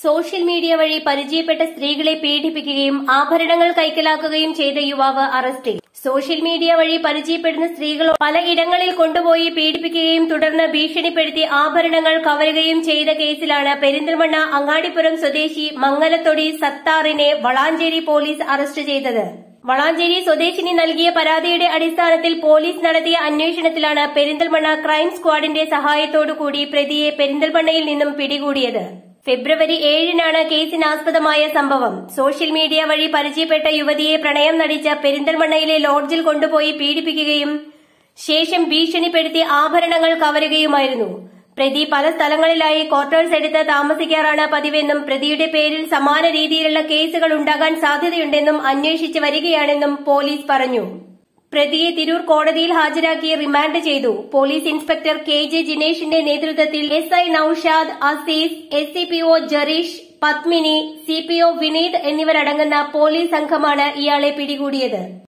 social media വഴി പരിചയപ്പെട്ട സ്ത്രീകളെ പീഡിപ്പിക്കുകയും ആഭരണങ്ങൾ കൈക്കലാക്കുകയും ചെയ്ത യുവാവ് അറസ്റ്റിൽ സോഷ്യൽ മീഡിയ വഴി പരിചയപ്പെടുന്ന സ്ത്രീകൾ പലയിടങ്ങളിൽ കൊണ്ടുപോയി പീഡിപ്പിക്കുകയും തുടർന്ന് ഭീഷണിപ്പെടുത്തി ആഭരണങ്ങൾ കവരുകയും ചെയ്ത കേസിലാണ് പെരിന്തൽമണ്ണ അങ്ങാടിപ്പുറം സ്വദേശി മംഗലത്തൊടി സത്താറിനെ വളാഞ്ചേരി പോലീസ് അറസ്റ്റ് ചെയ്തത് വളാഞ്ചേരി സ്വദേശിനി നൽകിയ പരാതിയുടെ അടിസ്ഥാനത്തിൽ പോലീസ് നടത്തിയ അന്വേഷണത്തിലാണ് പെരിന്തൽമണ്ണ ക്രൈം സ്ക്വാഡിന്റെ സഹായത്തോടുകൂടി പ്രതിയെ പെരിന്തൽമണ്ണയിൽ നിന്നും പിടികൂടിയത് ഫെബ്രുവരി ഏഴിനാണ് കേസിനാസ്പദമായ സംഭവം സോഷ്യൽ മീഡിയ വഴി പരിചയപ്പെട്ട യുവതിയെ പ്രണയം നടിച്ച പെരിന്തൽമണ്ണയിലെ ലോഡ്ജിൽ കൊണ്ടുപോയി പീഡിപ്പിക്കുകയും ശേഷം ഭീഷണിപ്പെടുത്തി ആഭരണങ്ങൾ കവരുകയുമായിരുന്നു പ്രതി പല സ്ഥലങ്ങളിലായി ക്വാർട്ടേഴ്സ് എടുത്ത് താമസിക്കാറാണ് പതിവെന്നും പ്രതിയുടെ പേരിൽ സമാന രീതിയിലുള്ള കേസുകൾ ഉണ്ടാകാൻ സാധ്യതയുണ്ടെന്നും അന്വേഷിച്ച് വരികയാണെന്നും പോലീസ് പറഞ്ഞു പ്രതിയെ തിരൂർ കോടതിയിൽ ഹാജരാക്കി റിമാൻഡ് ചെയ്തു പോലീസ് ഇൻസ്പെക്ടർ കെ ജെ ജിനേഷിന്റെ നേതൃത്വത്തിൽ S I Noushad Azeez S C P O Jareesh Padmini C P O Vineeth എന്നിവരടങ്ങുന്ന പോലീസ് സംഘമാണ് ഇയാളെ പിടികൂടിയത്